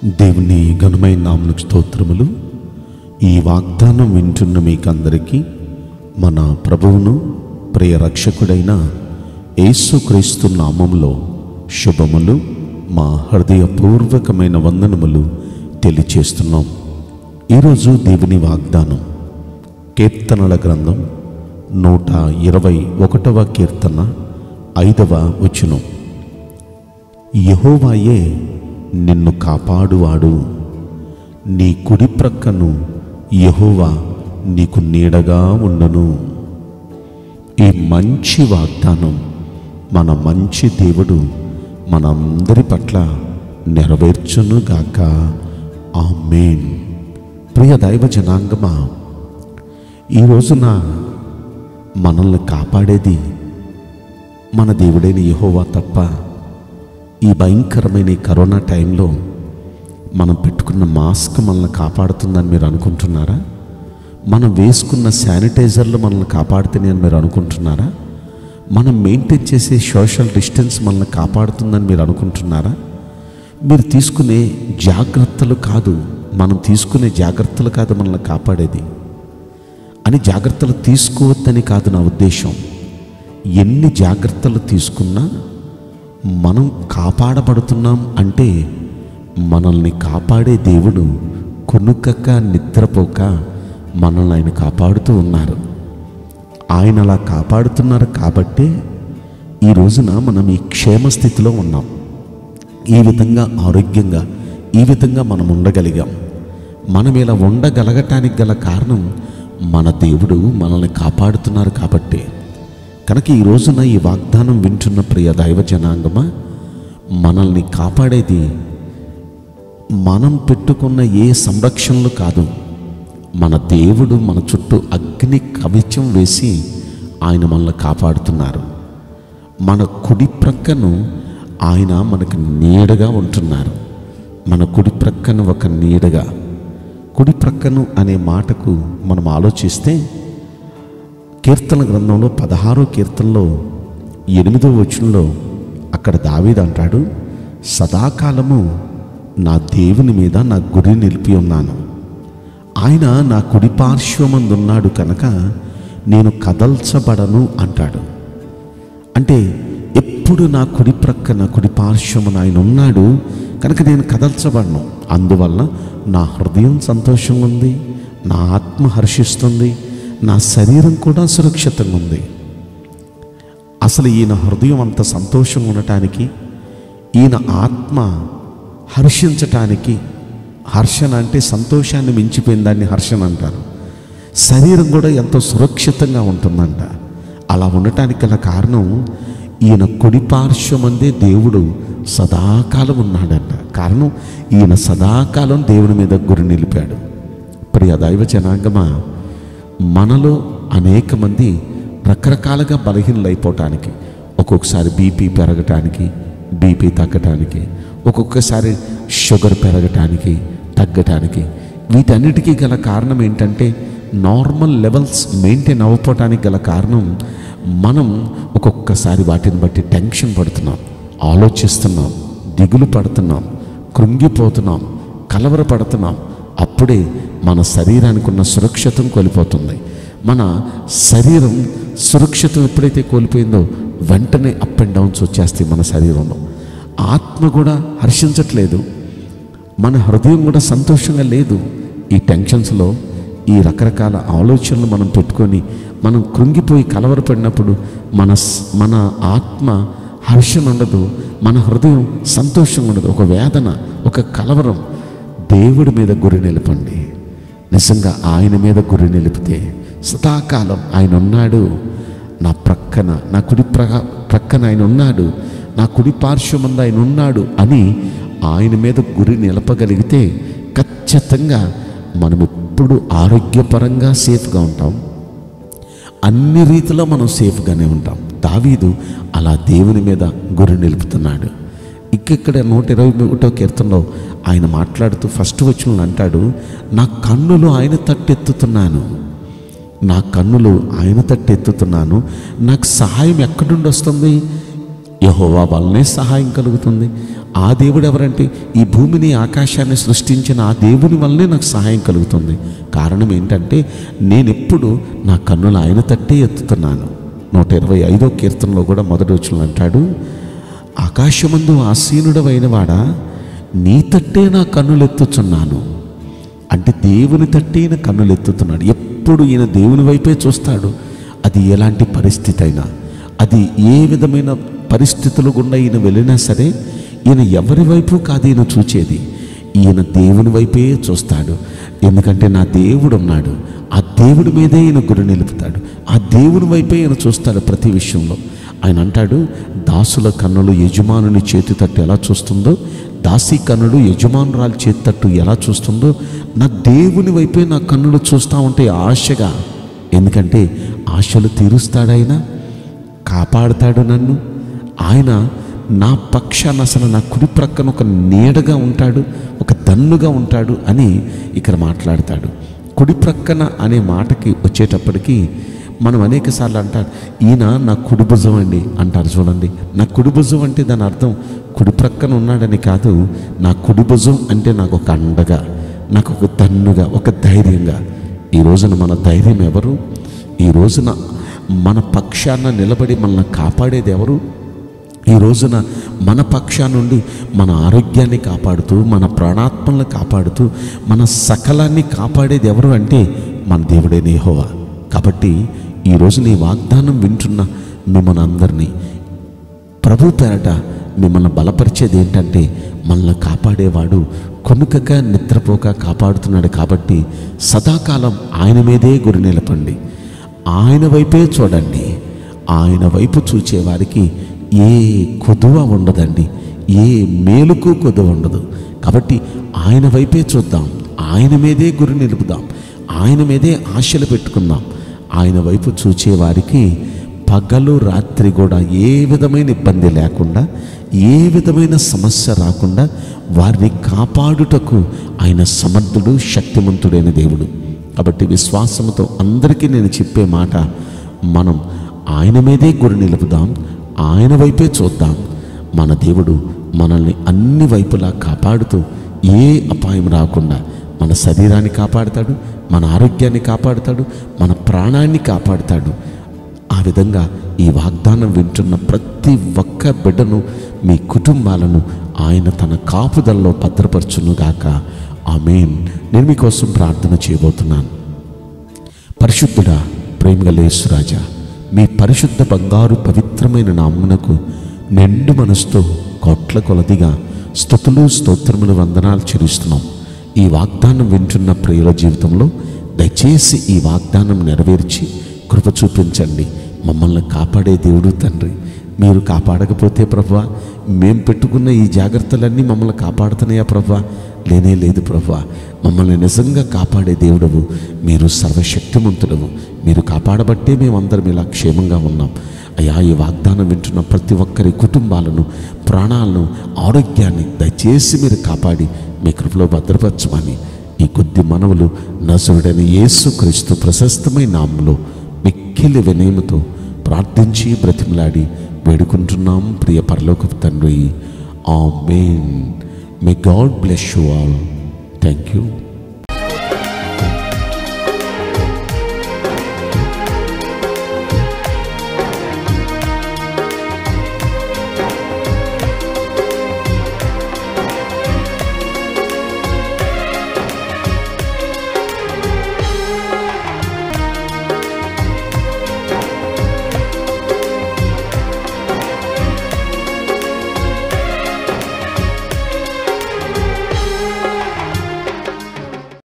దేవుని ఘనమైన నామలకు స్తోత్రములు ఈ వాగ్దానం వింటున్న మీకందరికీ మన ప్రభువును ప్రియ రక్షకుడైన యేసుక్రీస్తు నామములో శుభములు మా హృదయపూర్వకమైన వందనములు తెలియచేస్తున్నాం ఈరోజు దేవుని వాగ్దానం కీర్తనల గ్రంథం నూట ఇరవై ఒకటవ కీర్తన ఐదవ వచనం యహోవాయే నిన్ను కాపాడువాడు నీ కుడి ప్రక్కను యహోవా నీకు నీడగా ఉండను ఈ మంచి వాగ్దానం మన మంచి దేవుడు మనందరి పట్ల నెరవేర్చునుగాక ఆమేన్ ప్రియ దైవ జనాంగమా ఈ రోజున మనల్ని కాపాడేది మన దేవుడైన యహోవా తప్ప ఈ భయంకరమైన ఈ కరోనా టైంలో మనం పెట్టుకున్న మాస్క్ మనల్ని కాపాడుతుందని మీరు అనుకుంటున్నారా మనం వేసుకున్న శానిటైజర్లు మనల్ని కాపాడుతున్నాయి అని మీరు అనుకుంటున్నారా మనం మెయింటైన్ చేసే సోషల్ డిస్టెన్స్ మనల్ని కాపాడుతుందని మీరు అనుకుంటున్నారా మీరు తీసుకునే జాగ్రత్తలు కాదు మనం తీసుకునే జాగ్రత్తలు కాదు మనల్ని కాపాడేది అని జాగ్రత్తలు తీసుకోవద్దని కాదు నా ఉద్దేశం ఎన్ని జాగ్రత్తలు తీసుకున్నా మనం కాపాడబడుతున్నాం అంటే మనల్ని కాపాడే దేవుడు కొనుక్కక నిద్రపోక మనల్ని ఆయన కాపాడుతూ ఉన్నారు ఆయన అలా కాపాడుతున్నారు కాబట్టే ఈ రోజున మనం ఈ క్షేమ స్థితిలో ఉన్నాం ఈ విధంగా ఆరోగ్యంగా ఈ విధంగా మనం ఉండగలిగాం మనం ఇలా ఉండగలగటానికి గల కారణం మన దేవుడు మనల్ని కాపాడుతున్నారు కాబట్టే కనుక ఈ రోజున ఈ వాగ్దానం వింటున్న ప్రియ దైవ జనాంగమా మనల్ని కాపాడేది మనం పెట్టుకున్న ఏ సంరక్షణలు కాదు మన దేవుడు మన చుట్టూ అగ్ని కవచం వేసి ఆయన మనల్ని కాపాడుతున్నారు మన కుడి ప్రక్కను ఆయన మనకు నీడగా ఉంటున్నారు మన కుడి ప్రక్కన ఒక నీడగా కుడి ప్రక్కను అనే మాటకు మనం ఆలోచిస్తే కీర్తన గ్రంథంలో పదహారో కీర్తనలో ఎనిమిదో వచనంలో అక్కడ దావీదు అంటాడు సదాకాలము నా దేవుని మీద నా గురి నిలిపి ఉన్నాను ఆయన నా కుడి పార్శ్వమందున్నాడు కనుక నేను కదల్చబడను అంటాడు అంటే ఎప్పుడు నా కుడి ప్రక్కన కుడి పార్శ్వమున ఆయన ఉన్నాడు కనుక నేను కదల్చబడను అందువల్ల నా హృదయం సంతోషంగా ఉంది నా ఆత్మ హర్షిస్తుంది నా శరీరం కూడా సురక్షితంగా ఉంది అసలు ఈయన హృదయం అంత సంతోషంగా ఉండటానికి ఈయన ఆత్మ హర్షించటానికి హర్షణ అంటే సంతోషాన్ని మించిపోయిన దాన్ని హర్షణ అంటారు శరీరం కూడా ఎంతో సురక్షితంగా ఉంటుందంట అలా ఉండటానికి గల కారణం ఈయన కుడి పార్శ్వమందే దేవుడు సదాకాలం ఉన్నాడంట కారణం ఈయన సదాకాలం దేవుని మీద గురి నిలిపాడు ప్రియ దైవ జనాంగమా మనలో అనేక మంది రకరకాలుగా బలహీనలైపోవటానికి ఒక్కొక్కసారి బీపీ పెరగటానికి బీపీ తగ్గటానికి ఒక్కొక్కసారి షుగర్ పెరగటానికి తగ్గటానికి వీటన్నిటికీ గల కారణం ఏంటంటే నార్మల్ లెవెల్స్ మెయింటైన్ అవ్వపోవటానికి గల కారణం మనం ఒక్కొక్కసారి వాటిని బట్టి టెన్షన్ పడుతున్నాం ఆలోచిస్తున్నాం దిగులు పడుతున్నాం కృంగిపోతున్నాం కలవరపడుతున్నాం అప్పుడే మన శరీరానికి ఉన్న సురక్షితం కోల్పోతుంది మన శరీరం సురక్షితం ఎప్పుడైతే కోల్పోయిందో వెంటనే అప్ అండ్ డౌన్స్ వచ్చేస్తాయి మన శరీరంలో ఆత్మ కూడా హర్షించట్లేదు మన హృదయం కూడా సంతోషంగా లేదు ఈ టెన్షన్స్లో ఈ రకరకాల ఆలోచనలు మనం పెట్టుకొని మనం కృంగిపోయి కలవరపడినప్పుడు మన స్- మన ఆత్మ హర్షణ ఉండదు మన హృదయం సంతోషంగా ఉండదు ఒక వేదన ఒక కలవరం దేవుడి మీద గురి నిలపండి నిజంగా ఆయన మీద గురి నిలిపితే సదాకాలం ఆయన ఉన్నాడు నా ప్రక్కన నా కుడి ప్ర ప్రక్కన ఆయన ఉన్నాడు నా కుడి పార్శ్వమందు ఆయన ఉన్నాడు అని ఆయన మీద గురి నిలపగలిగితే ఖచ్చితంగా మనం ఎప్పుడు ఆరోగ్యపరంగా సేఫ్గా ఉంటాం అన్ని రీతిలో మనం సేఫ్గానే ఉంటాం దావీదు అలా దేవుని మీద గురి నిలుపుతున్నాడు ఇక్కడ నూట ఇరవై ఒకటో కీర్తనలో ఆయన మాట్లాడుతూ ఫస్ట్ వచ్చిన అంటాడు నా కన్నులు ఆయన తట్టెత్తుతున్నాను నా కన్నులు ఆయన తట్టెత్తుతున్నాను నాకు సహాయం ఎక్కడి నుండి వస్తుంది యహోవా వల్లనే సహాయం కలుగుతుంది ఆ దేవుడు ఎవరంటే ఈ భూమిని ఆకాశాన్ని సృష్టించిన ఆ దేవుని వల్లనే నాకు సహాయం కలుగుతుంది కారణం ఏంటంటే నేను ఎప్పుడు నా కన్నులు ఆయన తట్టే ఎత్తుతున్నాను నూట ఇరవై ఐదో కీర్తనలో కూడా మొదటి వచ్చిన అంటాడు ఆకాశమందు ఆసీనుడవైన వాడా నీ తట్టే నా కన్నులు ఎత్తుచున్నాను అంటే దేవుని తట్టే ఈయన కన్నులు ఎత్తుతున్నాడు ఎప్పుడు ఈయన దేవుని వైపే చూస్తాడు అది ఎలాంటి పరిస్థితి అయినా అది ఏ విధమైన పరిస్థితులు గుండా ఈయన వెళ్ళినా సరే ఈయన ఎవరి వైపు కాదు ఈయన చూచేది ఈయన దేవుని వైపే చూస్తాడు ఎందుకంటే నా దేవుడు ఉన్నాడు ఆ దేవుడి మీదే ఈయన గురి నిలుపుతాడు ఆ దేవుని వైపే ఈయన చూస్తాడు ప్రతి విషయంలో ఆయన అంటాడు దాసుల కన్నులు యజమానుని చేతి తట్టు ఎలా చూస్తుందో దాసి కన్నులు యజమానురాలు చేతి తట్టు ఎలా చూస్తుందో నా దేవుని వైపే నా కన్నులు చూస్తూ ఉంటే ఆశగా ఎందుకంటే ఆశలు తీరుస్తాడాయన కాపాడుతాడు నన్ను ఆయన నా పక్షాన అసలు నా కుడి ప్రక్కన ఒక నీడగా ఉంటాడు ఒక దన్నుగా ఉంటాడు అని ఇక్కడ మాట్లాడతాడు కుడి ప్రక్కన అనే మాటకి వచ్చేటప్పటికి మనం అనేక సార్లు అంటారు ఈయన నా కుడి భుజం అండి అంటారు చూడండి నా కుడి భుజం అంటే దాని అర్థం కుడి ప్రక్కన ఉన్నాడని కాదు నా కుడి భుజం అంటే నాకు ఒక అండగా నాకు ఒక దన్నుగా ఒక ధైర్యంగా ఈ రోజున మన ధైర్యం ఎవరు ఈ రోజున మన పక్షాన నిలబడి మనల్ని కాపాడేది ఎవరు ఈ రోజున మన పక్షా నుండి మన ఆరోగ్యాన్ని కాపాడుతూ మన ప్రాణాత్మలను కాపాడుతూ మన సకలాన్ని కాపాడేది ఎవరు అంటే మన దేవుడే నేహోవా కాబట్టి ఈ రోజు నీ వాగ్దానం వింటున్న మిమ్మల్ని అందరినీ ప్రభు పేరట మిమ్మల్ని బలపరిచేది ఏంటంటే మనల్ని కాపాడేవాడు కొనుకక నిద్రపోక కాపాడుతున్నాడు కాబట్టి సదాకాలం ఆయన మీదే గురి నిలపండి ఆయన వైపే చూడండి ఆయన వైపు చూచే వారికి ఏ కొదువ ఉండదండి ఏ మేలుకు కొదువ ఉండదు కాబట్టి ఆయన వైపే చూద్దాం ఆయన మీదే గురి నిలుపుదాం ఆయన మీదే ఆశలు పెట్టుకుందాం ఆయన వైపు చూచే వారికి పగలు రాత్రి కూడా ఏ విధమైన ఇబ్బంది లేకుండా ఏ విధమైన సమస్య రాకుండా వారిని కాపాడుటకు ఆయన సమర్థుడు శక్తిమంతుడైన దేవుడు కాబట్టి విశ్వాసంతో అందరికీ నేను చెప్పే మాట మనం ఆయన మీదే గురి నిలుపుదాం ఆయన వైపే చూద్దాం మన దేవుడు మనల్ని అన్ని వైపులా కాపాడుతూ ఏ అపాయం రాకుండా మన శరీరాన్ని కాపాడుతాడు మన ఆరోగ్యాన్ని కాపాడుతాడు మన ప్రాణాన్ని కాపాడుతాడు ఆ విధంగా ఈ వాగ్దానం వింటున్న ప్రతి ఒక్క బిడ్డను మీ కుటుంబాలను ఆయన తన కాపుదల్లో భద్రపరచునుగాక ఆమెన్ నేను మీకోసం ప్రార్థన చేయబోతున్నాను పరిశుద్ధుడా ప్రేమగలేసురాజా మీ పరిశుద్ధ బంగారు పవిత్రమైన నామ్మునకు నిండు మనసుతో కోట్ల కొలదిగా స్థుతులు స్తోత్రములు వందనాలు చెల్లిస్తున్నాం ఈ వాగ్దానం వింటున్న ప్రియుల జీవితంలో దయచేసి ఈ వాగ్దానం నెరవేర్చి కృప చూపించండి మమ్మల్ని కాపాడే దేవుడు తండ్రి మీరు కాపాడకపోతే ప్రభా మేం పెట్టుకున్న ఈ జాగ్రత్తలన్నీ మమ్మల్ని కాపాడుతున్నాయా ప్రభా లేనే లేదు ప్రభా మమ్మల్ని నిజంగా కాపాడే దేవుడవు మీరు సర్వశక్తిమంతుడవు మీరు కాపాడబట్టే మేమందరం ఇలా క్షేమంగా ఉన్నాం అయ్యా ఈ వాగ్దానం వింటున్న ప్రతి ఒక్కరి కుటుంబాలను ప్రాణాలను ఆరోగ్యాన్ని దయచేసి మీరు కాపాడి మీ కృపలో భద్రపరచమని ఈ కొద్ది మనవులు నసురుడైన యేసు క్రీస్తు ప్రశస్తమైన నామంలో మిక్కిలి వినయముతో ప్రార్థించి బ్రతిమలాడి వేడుకుంటున్నాం ప్రియ పరలోకపు తండ్రి amen may God bless you all thank you